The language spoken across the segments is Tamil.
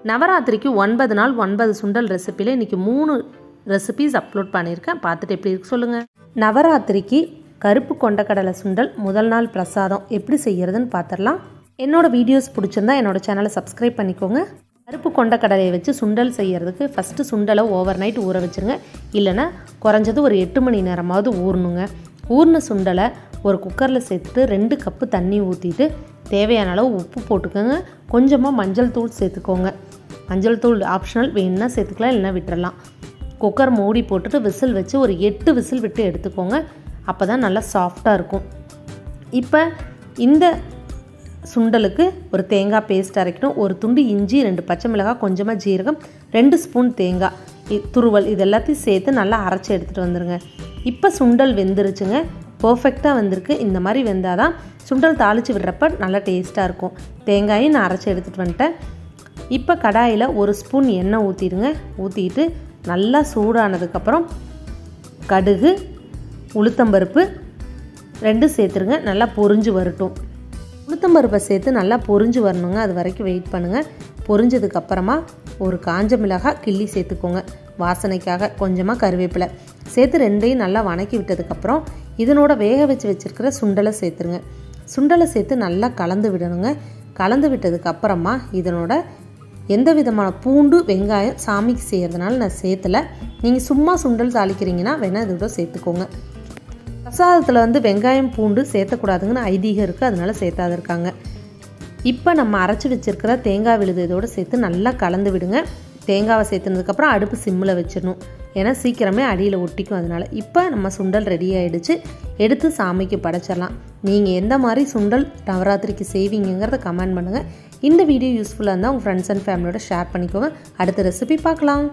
நவராத்திரிக்கு ஒன்பது நாள் ஒன்பது சுண்டல் ரெசிப்பியில் இன்றைக்கி மூணு ரெசிபிஸ் அப்லோட் பண்ணியிருக்கேன் பார்த்துட்டு எப்படி இருக்கு சொல்லுங்கள் நவராத்திரிக்கு கருப்பு கொண்டக்கடலை சுண்டல் முதல் நாள் பிரசாதம் எப்படி செய்யறதுன்னு பார்த்துடலாம் என்னோட வீடியோஸ் பிடிச்சிருந்தா என்னோட சேனலை சப்ஸ்கிரைப் பண்ணிக்கோங்க கருப்பு கொண்டக்கடலையை வச்சு சுண்டல் செய்யறதுக்கு ஃபஸ்ட்டு சுண்டலை ஓவர் நைட் ஊற வச்சுருங்க இல்லைன்னா குறைஞ்சது ஒரு எட்டு மணி நேரமாவது ஊறணுங்க ஊறின சுண்டலை ஒரு குக்கரில் சேர்த்துட்டு ரெண்டு கப்பு தண்ணி ஊற்றிட்டு தேவையான அளவு உப்பு போட்டுக்கோங்க கொஞ்சமாக மஞ்சள் தூள் சேர்த்துக்கோங்க மஞ்சள் தூள் ஆப்ஷனல் வேணும்னா சேர்த்துக்கலாம் இல்லைன்னா விட்டுறலாம் குக்கர் மூடி போட்டுட்டு விசில் வச்சு ஒரு எட்டு விசில் விட்டு எடுத்துக்கோங்க அப்போ தான் நல்லா சாஃப்டாக இருக்கும் இப்போ இந்த சுண்டலுக்கு ஒரு தேங்காய் பேஸ்ட் அரைக்கணும் ஒரு துண்டு இஞ்சி ரெண்டு பச்சை மிளகாய் கொஞ்சமாக ஜீரகம் ரெண்டு ஸ்பூன் தேங்காய் இ- துருவல் இது எல்லாத்தையும் சேர்த்து நல்லா அரைச்சி எடுத்துகிட்டு வந்துடுங்க இப்போ சுண்டல் வெந்துருச்சுங்க பர்ஃபெக்டாக வந்திருக்கு இந்த மாதிரி வெந்தால் தான் சுண்டல் தாளித்து விடுறப்ப நல்லா டேஸ்ட்டாக இருக்கும் தேங்காயும் நான் அரைச்சி எடுத்துகிட்டு வந்துட்டேன் இப்போ கடாயில் ஒரு ஸ்பூன் எண்ணெய் ஊற்றிடுங்க ஊற்றிட்டு நல்லா சூடானதுக்கப்புறம் கடுகு உளுத்தம்பருப்பு ரெண்டு சேர்த்துருங்க நல்லா பொரிஞ்சு வரட்டும் உளுத்தம்பருப்பை சேர்த்து நல்லா பொரிஞ்சு வரணுங்க அது வரைக்கும் வெயிட் பண்ணுங்கள் பொரிஞ்சதுக்கப்புறமா ஒரு காஞ்ச மிளகாய் கிள்ளி சேர்த்துக்கோங்க வாசனைக்காக கொஞ்சமாக கருவேப்பிலை சேர்த்து ரெண்டையும் நல்லா வணக்கி விட்டதுக்கப்புறம் இதனோட வேக வச்சு வச்சுருக்கிற சுண்டலை சேர்த்துருங்க சுண்டலை சேர்த்து நல்லா கலந்து விடணுங்க கலந்து விட்டதுக்கப்புறமா இதனோட எந்த விதமான பூண்டு வெங்காயம் சாமிக்கு செய்கிறதுனால நான் சேர்த்தல நீங்கள் சும்மா சுண்டல் தாளிக்கிறீங்கன்னா வேணால் இதோட சேர்த்துக்கோங்க பிரசாதத்தில் வந்து வெங்காயம் பூண்டு சேர்த்தக்கூடாதுங்கன்னு ஐதீகம் இருக்குது அதனால சேர்த்தாது இருக்காங்க இப்போ நம்ம அரைச்சி வச்சிருக்கிற தேங்காய் விழுது இதோட சேர்த்து நல்லா கலந்து விடுங்க தேங்காவை சேர்த்துனதுக்கப்புறம் அடுப்பு சிம்மில் வச்சிடணும் ஏன்னா சீக்கிரமே அடியில் ஒட்டிக்கும் அதனால இப்போ நம்ம சுண்டல் ரெடி ஆயிடுச்சு எடுத்து சாமிக்கு படைச்சிடலாம் நீங்கள் எந்த மாதிரி சுண்டல் நவராத்திரிக்கு செய்வீங்கங்கிறத கமெண்ட் பண்ணுங்கள் இந்த வீடியோ யூஸ்ஃபுல்லாக இருந்தால் உங்கள் ஃப்ரெண்ட்ஸ் அண்ட் ஃபேமிலியோட ஷேர் பண்ணிக்கோங்க அடுத்த ரெசிபி பார்க்கலாம்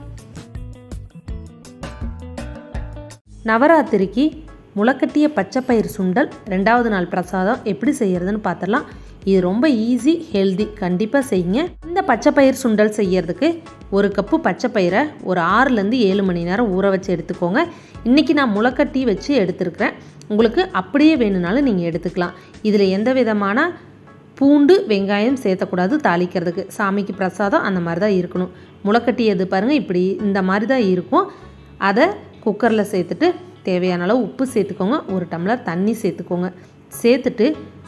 நவராத்திரிக்கு முளைக்கட்டிய பச்சைப்பயிறு சுண்டல் ரெண்டாவது நாள் பிரசாதம் எப்படி செய்யறதுன்னு பார்த்துடலாம் இது ரொம்ப ஈஸி ஹெல்தி கண்டிப்பாக செய்யுங்க இந்த பச்சைப்பயிர் சுண்டல் செய்யறதுக்கு ஒரு கப்பு பச்சைப்பயிரை ஒரு ஆறுலேருந்து ஏழு மணி நேரம் ஊற வச்சு எடுத்துக்கோங்க இன்றைக்கி நான் முளைக்கட்டி வச்சு எடுத்துருக்கிறேன் உங்களுக்கு அப்படியே வேணும்னாலும் நீங்கள் எடுத்துக்கலாம் இதில் எந்த விதமான பூண்டு வெங்காயம் சேர்த்தக்கூடாது தாளிக்கிறதுக்கு சாமிக்கு பிரசாதம் அந்த மாதிரி தான் இருக்கணும் முளைக்கட்டியது பாருங்கள் இப்படி இந்த மாதிரி தான் இருக்கும் அதை குக்கரில் சேர்த்துட்டு தேவையான அளவு உப்பு சேர்த்துக்கோங்க ஒரு டம்ளர் தண்ணி சேர்த்துக்கோங்க சேர்த்துட்டு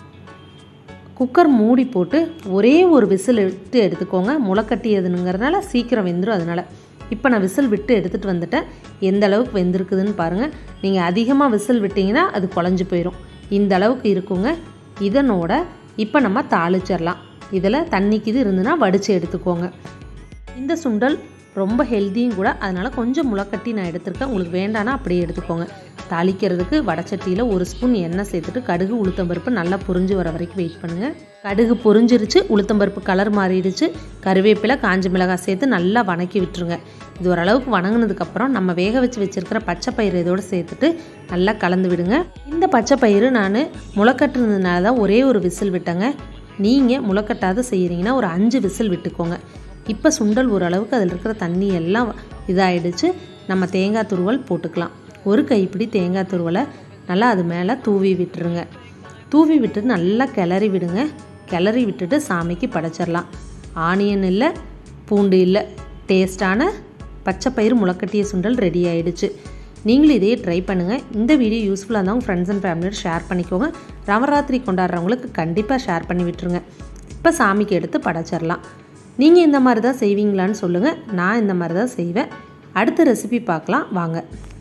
குக்கர் மூடி போட்டு ஒரே ஒரு விசில் விட்டு எடுத்துக்கோங்க முளைக்கட்டியதுங்கிறதுனால சீக்கிரம் வெந்துடும் அதனால் இப்போ நான் விசில் விட்டு எடுத்துகிட்டு வந்துட்டேன் எந்த அளவுக்கு வெந்திருக்குதுன்னு பாருங்கள் நீங்கள் அதிகமாக விசில் விட்டிங்கன்னா அது குழஞ்சி போயிடும் இந்த அளவுக்கு இருக்குங்க இதனோட இப்போ நம்ம தாளிச்சிடலாம் இதில் தண்ணிக்கு இது இருந்துன்னா வடித்து எடுத்துக்கோங்க இந்த சுண்டல் ரொம்ப ஹெல்த்தியும் கூட அதனால் கொஞ்சம் முளைக்கட்டி நான் எடுத்திருக்கேன் உங்களுக்கு வேண்டானா அப்படியே எடுத்துக்கோங்க தாளிக்கிறதுக்கு வடச்சட்டியில் ஒரு ஸ்பூன் எண்ணெய் சேர்த்துட்டு கடுகு உளுத்தம்பருப்பு நல்லா பொரிஞ்சு வர வரைக்கும் வெயிட் பண்ணுங்கள் கடுகு பொரிஞ்சிருச்சு உளுத்தம்பருப்பு கலர் மாறிடுச்சு கருவேப்பிலை காஞ்ச மிளகாய் சேர்த்து நல்லா வணக்கி விட்டுருங்க இது ஓரளவுக்கு வணங்கினதுக்கப்புறம் நம்ம வேக வச்சு வச்சுருக்கிற பச்சை பயிறு இதோடு சேர்த்துட்டு நல்லா கலந்து விடுங்க இந்த பச்சை பயிறு நான் முளைக்கட்டுனதுனால தான் ஒரே ஒரு விசில் விட்டேங்க நீங்கள் முளைக்கட்டாத செய்கிறீங்கன்னா ஒரு அஞ்சு விசில் விட்டுக்கோங்க இப்போ சுண்டல் ஓரளவுக்கு அதில் இருக்கிற தண்ணி எல்லாம் இதாயிடுச்சு நம்ம தேங்காய் துருவல் போட்டுக்கலாம் ஒரு கைப்பிடி தேங்காய் துருவலை நல்லா அது மேலே தூவி விட்டுருங்க தூவி விட்டுட்டு நல்லா கிளறி விடுங்க கிளறி விட்டுட்டு சாமிக்கு படைச்சிடலாம் ஆனியன் இல்லை பூண்டு இல்லை டேஸ்டான பச்சைப்பயிறு முளைக்கட்டிய சுண்டல் ரெடி ஆயிடுச்சு நீங்களும் இதையே ட்ரை பண்ணுங்கள் இந்த வீடியோ யூஸ்ஃபுல்லாக இருந்தால் உங்கள் ஃப்ரெண்ட்ஸ் அண்ட் ஃபேமிலியோட ஷேர் பண்ணிக்கோங்க நவராத்திரி கொண்டாடுறவங்களுக்கு கண்டிப்பாக ஷேர் பண்ணி விட்டுருங்க இப்போ சாமிக்கு எடுத்து படைச்சிடலாம் நீங்கள் இந்த மாதிரி தான் செய்வீங்களான்னு சொல்லுங்கள் நான் இந்த மாதிரி தான் செய்வேன் அடுத்த ரெசிபி பார்க்கலாம் வாங்க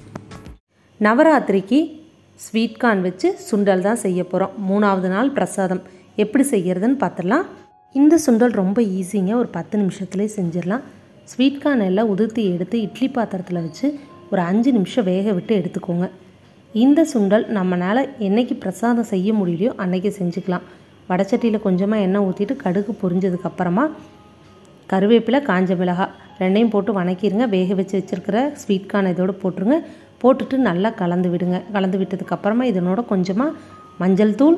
நவராத்திரிக்கு ஸ்வீட் கார்ன் வச்சு சுண்டல் தான் செய்ய போகிறோம் மூணாவது நாள் பிரசாதம் எப்படி செய்கிறதுன்னு பார்த்துடலாம் இந்த சுண்டல் ரொம்ப ஈஸிங்க ஒரு பத்து நிமிஷத்துலேயே செஞ்சிடலாம் ஸ்வீட் கார்ன் எல்லாம் உதிர்த்தி எடுத்து இட்லி பாத்திரத்தில் வச்சு ஒரு அஞ்சு நிமிஷம் வேக விட்டு எடுத்துக்கோங்க இந்த சுண்டல் நம்மளால் என்னைக்கு பிரசாதம் செய்ய முடியலையோ அன்னைக்கு செஞ்சுக்கலாம் வடச்சட்டியில் கொஞ்சமாக எண்ணெய் ஊற்றிட்டு கடுகு பொரிஞ்சதுக்கப்புறமா கருவேப்பிலை காஞ்ச மிளகாய் ரெண்டையும் போட்டு வணக்கிடுங்க வேக வச்சு வச்சுருக்கிற ஸ்வீட் கார்ன் இதோடு போட்டுருங்க போட்டுட்டு நல்லா கலந்து விடுங்க கலந்து விட்டதுக்கப்புறமா இதனோட கொஞ்சமாக மஞ்சள் தூள்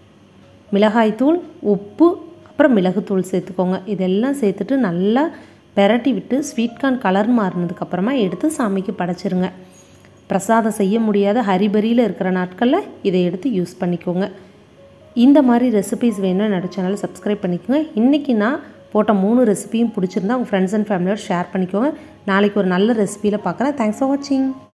மிளகாய் தூள் உப்பு அப்புறம் மிளகுத்தூள் சேர்த்துக்கோங்க இதெல்லாம் சேர்த்துட்டு நல்லா பெரட்டி விட்டு ஸ்வீட் கார்ன் கலர் மாறினதுக்கப்புறமா எடுத்து சாமிக்கு படைச்சிருங்க பிரசாதம் செய்ய முடியாத ஹரிபரியில் இருக்கிற நாட்களில் இதை எடுத்து யூஸ் பண்ணிக்கோங்க இந்த மாதிரி ரெசிபிஸ் வேணும் என்னோட சேனலை சப்ஸ்கிரைப் பண்ணிக்கோங்க இன்றைக்கி நான் போட்ட மூணு ரெசிபியும் பிடிச்சிருந்தா உங்கள் ஃப்ரெண்ட்ஸ் அண்ட் ஃபேமிலியோட ஷேர் பண்ணிக்கோங்க நாளைக்கு ஒரு நல்ல ரெசிபியில் பார்க்குறேன் தேங்க்ஸ் ஃபார் வாட்சிங்